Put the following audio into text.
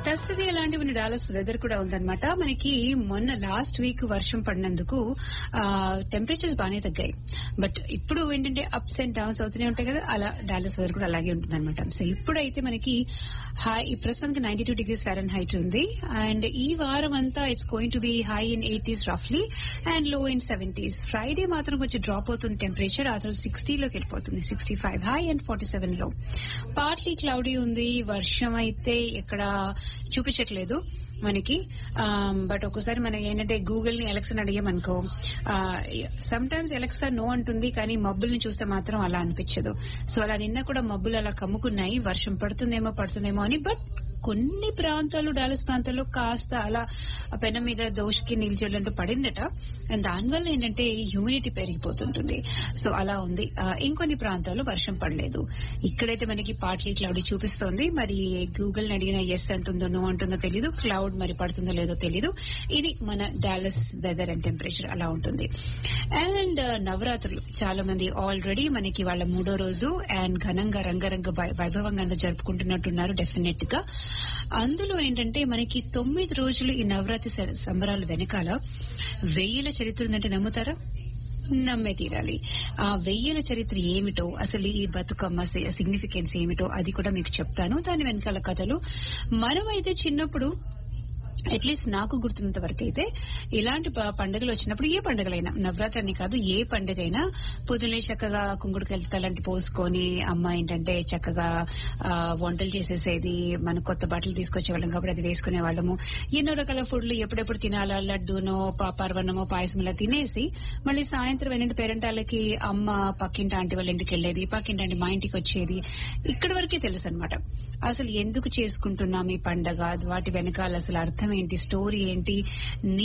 ప్రస్తుతం ఎలాంటి మన డాలస్ వెదర్ కూడా ఉందన్నమాట మనకి మొన్న లాస్ట్ వీక్ వర్షం పడినందుకు టెంపరేచర్స్ బాగానే తగ్గాయి బట్ ఇప్పుడు ఏంటంటే అప్స్ అండ్ డౌన్స్ అవుతూనే ఉంటాయి కదా అలా డాలస్ వెదర్ కూడా అలాగే ఉంటుంది అనమాట సో ఇప్పుడైతే మనకి హై ప్రస్తుతానికి ninety two degrees fahrenheit ఉంది అండ్ ఈ వారం అంతా it's going to be high in eighties రఫ్లీ and low in seventies Friday మాత్రం కొంచెం డ్రాప్ అవుతుంది టెంపరేచర్ ఆ తర్వాత సిక్స్టీలోకి వెళ్ళిపోతుంది sixty five high and forty seven low partly cloudy ఉంది వర్షం అయితే ఎక్కడ చూపించట్లేదు మనకి బట్ ఒకసారి మనం ఏంటంటే గూగుల్ ని ఎలక్షన్ అడిగామనుకో సమ్ టైమ్స్ ఎలక్సా నో అంటుంది కానీ మబ్బుల్ని చూస్తే మాత్రం అలా అనిపించదు సో అలా నిన్న కూడా మబ్బులు అలా కమ్ముకున్నాయి వర్షం పడుతుందేమో పడుతుందేమో అని బట్ కొన్ని ప్రాంతాలు డాలస్ ప్రాంతాల్లో కాస్త అలా పెన మీద దోషకి నిల్చోళ్ళంటూ పడిందట అండ్ దానివల్ల ఏంటంటే హ్యూమిడిటీ పెరిగిపోతుంటుంది సో అలా ఉంది ఆ, ఇంకొన్ని ప్రాంతాల్లో వర్షం పడలేదు ఇక్కడైతే మనకి పార్ట్లీ క్లౌడ్ చూపిస్తోంది మరి గూగుల్ అడిగిన ఎస్ అంటుందో నో అంటుందో తెలీదు క్లౌడ్ మరి పడుతుందో లేదో తెలీదు ఇది మన డాలస్ వెదర్ అండ్ టెంపరేచర్ అలా ఉంటుంది అండ్ నవరాత్రులు చాలా మంది ఆల్రెడీ మనకి వాళ్ళ మూడో రోజు అండ్ ఘనంగా రంగరంగ వై- వైభవంగా అంతా జరుపుకుంటున్నట్టున్నారు డెఫినెట్ గా అందులో ఏంటంటే మనకి తొమ్మిది రోజులు ఈ నవరాత్రి స- సంబరాలు వెనకాల వెయ్యిల చరిత్ర ఉందంటే నమ్ముతారా నమ్మే తీరాలి ఆ వెయ్యిల చరిత్ర ఏమిటో అసలు ఈ బతుకమ్మ సిగ్నిఫికెన్స్ ఏమిటో అది కూడా మీకు చెప్తాను దాని వెనకాల కథలు మనమైతే చిన్నప్పుడు అట్లీస్ట్ నాకు గుర్తున్నంత వరకు అయితే ఇలాంటి ప- పండుగలు వచ్చినప్పుడు ఏ పండుగలైనా నవరాత్రి అని కాదు ఏ పండుగైనా పొద్దున్నే చక్కగా కుంకుడుకాయలు తలంటి పోసుకొని అమ్మ ఏంటంటే చక్కగా ఆ, వంటలు చేసేసేది మన కొత్త బట్టలు తీసుకొచ్చేవాళ్ళం కాబట్టి అది వేసుకునే వాళ్ళము ఎన్నో రకాల ఫుడ్లు ఎప్పుడెప్పుడు తినాలా లడ్డూనో ప- పర్వన్నమో పాయసం ఇలా తినేసి మళ్ళీ సాయంత్రం ఏంటంటే పేరెంటాలకి అమ్మ పక్కింటి ఆంటీ వాళ్ళ ఇంటికి వెళ్లేది పక్కింటి ఆంటీ మా ఇంటికి వచ్చేది ఇక్కడి వరకే తెలుసు అనమాట అసలు ఎందుకు చేసుకుంటున్నాం ఈ పండగ వాటి వెనకాల అసలు అర్థం ఏంటి స్టోరీ ఏంటి